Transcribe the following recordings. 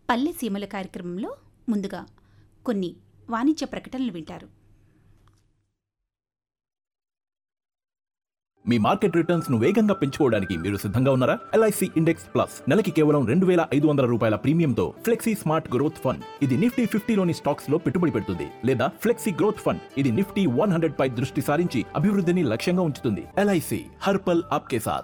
పల్లె సీమల కార్యక్రమంలో ముందుగా కొన్ని వాణిజ్య ప్రకటనలు వింటారు మీ మార్కెట్ రిటర్న్స్ ను వేగంగా పెంచుకోవడానికి మీరు సిద్ధంగా ఉన్నారా ఎల్ఐసి ఇండెక్స్ ప్లస్ నెలకి కేవలం రెండు వేల ఐదు వందల రూపాయల ప్రీమియంతో ఫ్లెక్సీ స్మార్ట్ గ్రోత్ ఫండ్ ఇది నిఫ్టీ ఫిఫ్టీలోని స్టాక్స్ లో పెట్టుబడి పెడుతుంది లేదా ఫ్లెక్సీ గ్రోత్ ఫండ్ ఇది నిఫ్టీ వన్ హండ్రెడ్ పై దృష్టి సారించి అభివృద్ధిని లక్ష్యంగా ఉంచుతుంది ఎల్ఐసి హర్పల్ ఆప్కే సాథ్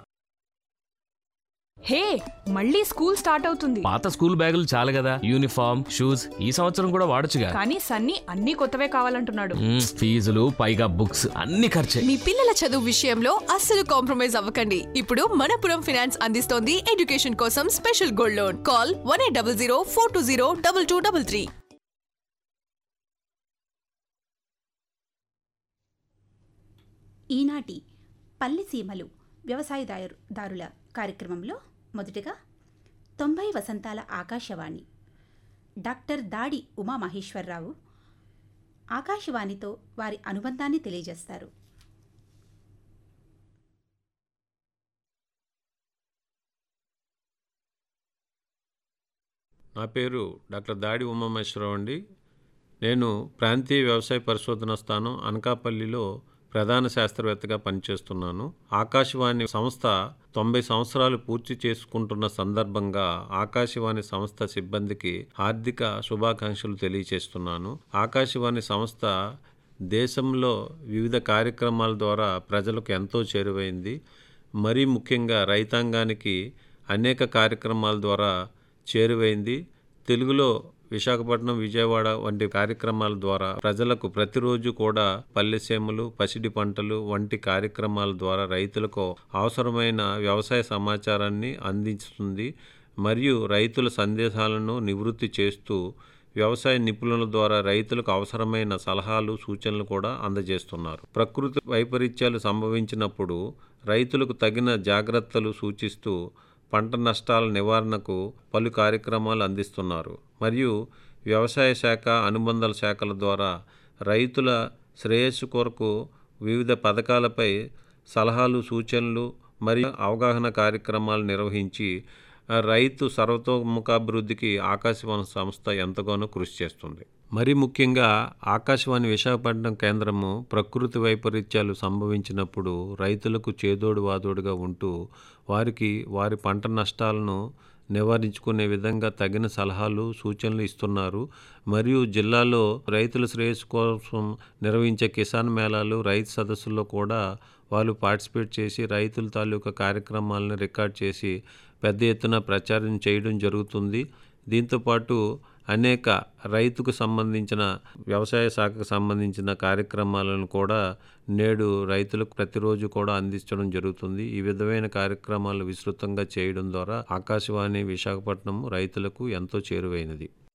హే మళ్ళీ స్కూల్ స్టార్ట్ అవుతుంది పాత స్కూల్ బ్యాగులు చాలు కదా యూనిఫామ్ షూస్ ఈ సంవత్సరం కూడా వాడొచ్చుగా కానీ సన్నీ అన్ని కొత్తవే కావాలంటున్నాడు మ్మ్, ఫీజులు పైగా బుక్స్ అన్ని ఖర్చే మీ పిల్లల చదువు విషయంలో అస్సలు కాంప్రమైజ్ అవ్వకండి ఇప్పుడు మనపురం ఫైనాన్స్ అందిస్తోంది ఎడ్యుకేషన్ కోసం special gold loan call one eight double zero four two zero double two double three ఈనాటి పల్లె సీమలు వ్యవసాయదారుల కార్యక్రమంలో మొదటగా తొంభై వసంతాల ఆకాశవాణి డాక్టర్ దాడి ఉమామహేశ్వరరావు ఆకాశవాణితో వారి అనుబంధాన్ని తెలియజేస్తారు నా పేరు డాక్టర్ దాడి ఉమామేశ్వరరావు అండి నేను ప్రాంతీయ వ్యవసాయ పరిశోధన స్థానం అనకాపల్లిలో ప్రధాన శాస్త్రవేత్తగా పనిచేస్తున్నాను ఆకాశవాణి సంస్థ తొంభై సంవత్సరాలు పూర్తి చేసుకుంటున్న సందర్భంగా ఆకాశవాణి సంస్థ సిబ్బందికి హార్దిక శుభాకాంక్షలు తెలియచేస్తున్నాను ఆకాశవాణి సంస్థ దేశంలో వివిధ కార్యక్రమాల ద్వారా ప్రజలకు ఎంతో చేరువైంది మరీ ముఖ్యంగా రైతాంగానికి అనేక కార్యక్రమాల ద్వారా చేరువైంది తెలుగులో విశాఖపట్నం విజయవాడ వంటి కార్యక్రమాల ద్వారా ప్రజలకు ప్రతిరోజు కూడా పల్లెసీమలు పసిడి పంటలు వంటి కార్యక్రమాల ద్వారా రైతులకు అవసరమైన వ్యవసాయ సమాచారాన్ని అందిస్తుంది మరియు రైతుల సందేశాలను నివృత్తి చేస్తూ వ్యవసాయ నిపుణుల ద్వారా రైతులకు అవసరమైన సలహాలు సూచనలు కూడా అందజేస్తున్నారు ప్రకృతి వైపరీత్యాలు సంభవించినప్పుడు రైతులకు తగిన జాగ్రత్తలు సూచిస్తూ పంట నష్టాల నివారణకు పలు కార్యక్రమాలు అందిస్తున్నారు మరియు వ్యవసాయ శాఖ అనుబంధాల శాఖల ద్వారా రైతుల శ్రేయస్సు కొరకు వివిధ పథకాలపై సలహాలు సూచనలు మరియు అవగాహన కార్యక్రమాలు నిర్వహించి ఆ, రైతు సర్వతోముఖాభివృద్ధికి ఆకాశవాణి సంస్థ ఎంతగానో కృషి చేస్తుంది మరి ముఖ్యంగా ఆకాశవాణి విశాఖపట్నం కేంద్రము ప్రకృతి వైపరీత్యాలు సంభవించినప్పుడు రైతులకు చేదోడు వాదోడుగా ఉంటూ వారికి వారి పంట నష్టాలను నివారించుకునే విధంగా తగిన సలహాలు సూచనలు ఇస్తున్నారు మరియు జిల్లాలో రైతుల శ్రేయస్సు కోసం నిర్వహించే కిసాన్ మేళాలు రైతు సదస్సుల్లో కూడా వాళ్ళు పార్టిసిపేట్ చేసి రైతుల తాలూకా కార్యక్రమాలను రికార్డ్ చేసి పెద్ద ఎత్తున ప్రచారం చేయడం జరుగుతుంది దీంతోపాటు అనేక రైతుకు సంబంధించిన వ్యవసాయ శాఖకు సంబంధించిన కార్యక్రమాలను కూడా నేడు రైతులకు ప్రతిరోజు కూడా అందించడం జరుగుతుంది ఈ విధమైన కార్యక్రమాలు విస్తృతంగా చేయడం ద్వారా ఆకాశవాణి విశాఖపట్నం రైతులకు ఎంతో చేరువైనది